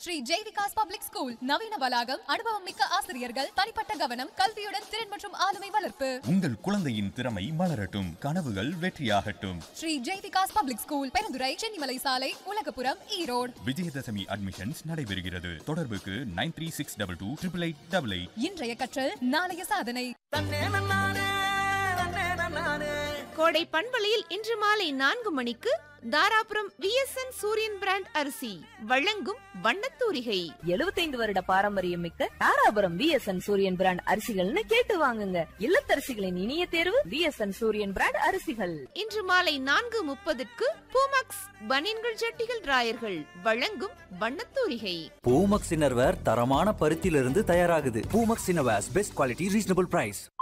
Sri Jaivikas public school நவீன வளாகம் அனுபவம் மிக்க ஆசிரியர்கள் தனிப்பட்ட கவனம் கல்வியுடன் திறன் மற்றும் ஆளுமை வளர்ப்பு உங்கள் குழந்தையின் திறமை மலரட்டும் கனவுகள் வெற்றியாகட்டும் ஸ்ரீ ஜெய்விகாஸ் பப்ளிக் ஸ்கூல் பெருந்துறை சென்னிமலை சாலை உலகபுரம் ஈரோடு விஜயதசமி அட்மிஷன்ஸ் நடைபெறுகிறது தொடர்புக்கு nine three six double two triple eight double eight இன்றைய கற்றல் நாளைய சாதனை கோடை பண்பலையில் இன்று மாலை நான்கு மணிக்கு தாராபுரம் விஎஸ்என் சூரியன் பிராண்ட் அரிசி வழங்கும் வண்ணத்தூரிகை 75 வருட பாரம்பரியம் மிக்க தாராபுரம் விஎஸ்என் சூரியன் பிராண்ட் அரிசிகள்னு கேட்டு வாங்குங்க இல்லத்தரசிகளின் இனிய தேர்வு விஎஸ்என் சூரியன் பிராண்ட் அரிசிகள் இன்று மாலை நான்கு முப்பதுக்கு பூமாக்ஸ் பனியன்கள் ஜட்டிகள் ராயர்கள் வழங்கும் வண்ணத்தூரிகை பூமக்ஸ் இன்னர்வேர் தரமான பருத்தியிலிருந்து தயாராகுது Poomex innerwears best quality reasonable price